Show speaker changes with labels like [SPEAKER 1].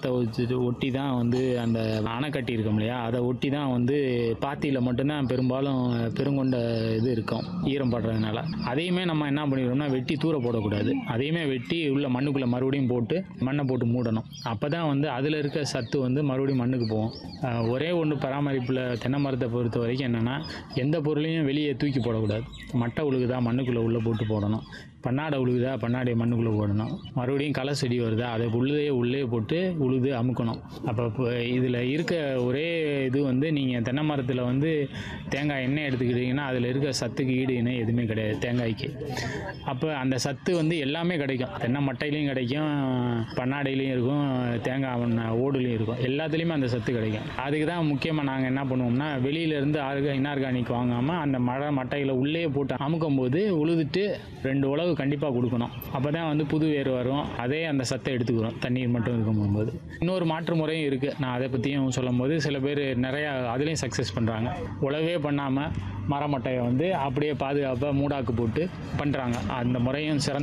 [SPEAKER 1] மரத்தை வச்சுட்டு ஒட்டி தான் வந்து அந்த அணை கட்டி இருக்கோம் இல்லையா அதை ஒட்டி தான் வந்து பாத்தியில் மட்டும்தான் பெரும்பாலும் பெருங்கொண்ட இது இருக்கும் ஈரம் படுறதுனால அதையுமே நம்ம என்ன பண்ணிடுறோம்னா வெட்டி தூர போடக்கூடாது அதையுமே வெட்டி உள்ள மண்ணுக்குள்ளே மறுபடியும் போட்டு மண்ணை போட்டு மூடணும் அப்போ தான் வந்து அதில் இருக்க சத்து வந்து மறுபடியும் மண்ணுக்கு போகும் அஹ் ஒரே ஒன்று பராமரிப்பில் தென்னை மரத்தை பொறுத்த வரைக்கும் என்னென்னா எந்த பொருளையும் வெளியே தூக்கி போடக்கூடாது மட்டை உழுகுதா மண்ணுக்குள்ளே உள்ளே போட்டு போடணும் பன்னாடை உழுகுதா பன்னாடை மண்ணுக்குள்ளே போடணும் மறுபடியும் களை செடி வருதா அதை உள்ளே உள்ளே போட்டு உழுது அமுக்கணும் அப்போ இப்போ இதில் இருக்க ஒரே இது வந்து நீங்கள் தென்னை மரத்தில் வந்து தேங்காய் எண்ணெய் எடுத்துக்கிட்டிங்கன்னா அதில் இருக்க சத்துக்கு ஈடு இணை எதுவுமே கிடையாது தேங்காய்க்கு அப்போ அந்த சத்து வந்து எல்லாமே கிடைக்கும் தென்னை மட்டையிலையும் கிடைக்கும் பன்னாடையிலையும் இருக்கும் தேங்காய் மண்ண- ஓடுலையும் இருக்கும் எல்லாத்துலேயுமே அந்த சத்து கிடைக்கும் அதுக்கு தான் முக்கியமாக நாங்கள் என்ன பண்ணுவோம்னா வெளியிலேருந்து ஆர்கா இன்ஆர்கானிக் வாங்காமல் அந்த மழை மட்டையில் உள்ளே போட்டு அமுக்கும் போது உழுதுட்டு ரெண்டு உழவு கண்டிப்பாக கொடுக்கணும் அப்போ தான் வந்து புது வேர் வரும் அதே அந்த சத்தை எடுத்துக்கிறோம் தண்ணீர் மட்டும் இருக்கும்போது இன்னொரு மாற்று முறையும் இருக்குது நான் அதை பற்றியும் சொல்லும்போது சில பேர் நிறையா அதுலேயும் சக்ஸஸ் பண்ணுறாங்க உழவே பண்ணாமல் மரமட்டையை வந்து அப்படியே பாதுகாப்பாக மூடாக்கு போட்டு பண்ணுறாங்க அந்த முறையும் சிறந்த